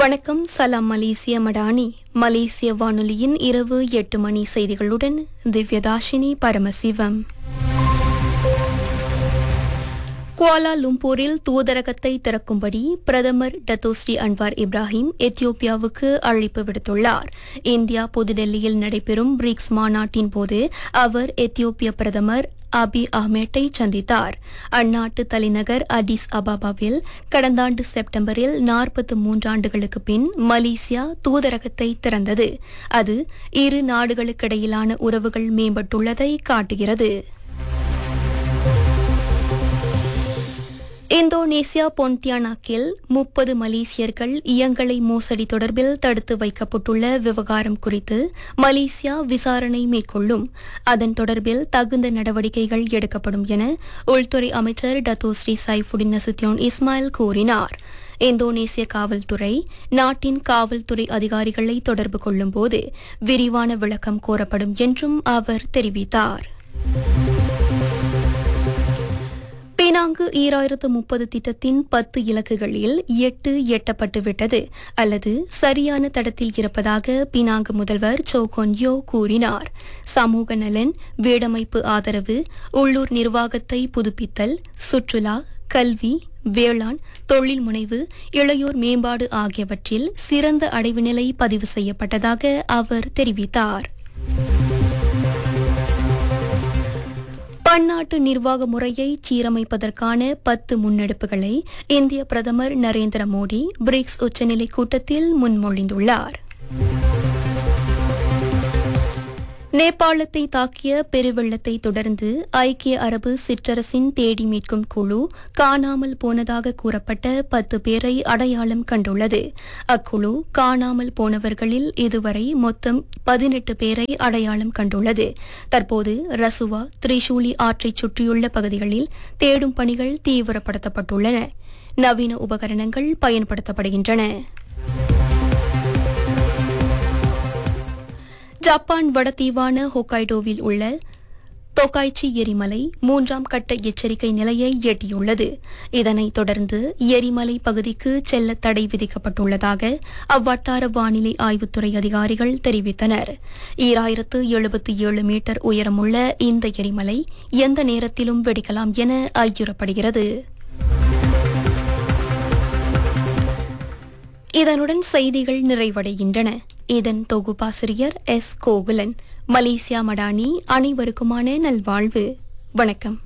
வணக்கம் சலாம் மலேசிய மடானி மலேசிய வானொலியின் இரவு எட்டு மணி செய்திகளுடன் திவ்யதாஷினி பரமசிவம் குவாலா lumpurயில் தூதரகத்தை திறக்கும்படி பிரதமர் டத்தோஸ்ரீ அன்வார் இப்ராஹிம் எத்தியோப்பியாவுக்கு அழைப்பு விடுத்துள்ளார் இந்தியா புதுடெல்லியில் நடைபெறும் பிரிக்ஸ் மாநாட்டின் போது அவர் எத்தியோப்பிய பிரதமர் அபி அஹ்மேட்டை சந்தித்தார் அந்நாட்டு தலைநகர் அடிஸ் அபாபாவில் கடந்த ஆண்டு செப்டம்பரில் நாற்பத்து மூன்றாண்டுகளுக்கு பின் மலேசியா தூதரகத்தை திறந்தது அது இரு நாடுகளுக்கிடையிலான உறவுகள் மேம்பட்டுள்ளதை காட்டுகிறது இந்தோனேசியா பொன்டியானாக்கில் முப்பது மலேசியர்கள் இயங்கலை மோசடி தொடர்பில் தடுத்து வைக்கப்பட்டுள்ள விவகாரம் குறித்து மலேசியா விசாரணை மேற்கொள்ளும் அதன் தொடர்பில் தகுந்த நடவடிக்கைகள் எடுக்கப்படும் என உள்துறை அமைச்சர் டத்தோஸ்ரீ சைஃபுடின் நசுத்தியோன் இஸ்மாயில் கூறினார் இந்தோனேசிய காவல்துறை நாட்டின் காவல்துறை அதிகாரிகளை தொடர்பு கொள்ளும்போது விரிவான விளக்கம் கோரப்படும் என்றும் அவர் தெரிவித்தார் பினாங்கு ஈராயிரத்து முப்பது திட்டத்தின் பத்து இலக்குகளில் எட்டு எட்டப்பட்டுவிட்டது அல்லது சரியான தடத்தில் இருப்பதாக பினாங்கு முதல்வர் சோகோன் யோ கூறினார் சமூக நலன் வீடமைப்பு ஆதரவு உள்ளூர் நிர்வாகத்தை புதுப்பித்தல் சுற்றுலா கல்வி வேளாண் தொழில் முனைவு இளையோர் மேம்பாடு ஆகியவற்றில் சிறந்த அடைவு நிலை பதிவு செய்யப்பட்டதாக அவர் தெரிவித்தார் பன்னாட்டு நிர்வாக முறையை சீரமைப்பதற்கான பத்து முன்னெடுப்புகளை இந்திய பிரதமர் நரேந்திர மோடி பிரிக்ஸ் உச்சநிலை கூட்டத்தில் முன்மொழிந்துள்ளார் நேபாளத்தை தாக்கிய பெருவெள்ளத்தை தொடர்ந்து ஐக்கிய அரபு சிற்றரசின் தேடி மீட்கும் குழு காணாமல் போனதாக கூறப்பட்ட பத்து பேரை அடையாளம் கண்டுள்ளது அக்குழு காணாமல் போனவர்களில் இதுவரை மொத்தம் பதினெட்டு பேரை அடையாளம் கண்டுள்ளது தற்போது ரசுவா திரிசூலி ஆற்றைச் சுற்றியுள்ள பகுதிகளில் தேடும் பணிகள் தீவிரப்படுத்தப்பட்டுள்ளன நவீன உபகரணங்கள் பயன்படுத்தப்படுகின்றன ஜப்பான் வடதீவான ஹோக்காய்டோவில் உள்ள தொகாய்ச்சி எரிமலை மூன்றாம் கட்ட எச்சரிக்கை நிலையை எட்டியுள்ளது இதனைத் தொடர்ந்து எரிமலை பகுதிக்கு செல்ல தடை விதிக்கப்பட்டுள்ளதாக அவ்வட்டார வானிலை ஆய்வுத்துறை அதிகாரிகள் தெரிவித்தனர் ஈராயிரத்து எழுபத்தி ஏழு மீட்டர் உயரமுள்ள இந்த எரிமலை எந்த நேரத்திலும் வெடிக்கலாம் என ஐயுறப்படுகிறது இதனுடன் செய்திகள் நிறைவடைகின்றன இதன் தொகுப்பாசிரியர் எஸ் கோகுலன் மலேசியா மடானி அனைவருக்குமான நல்வாழ்வு வணக்கம்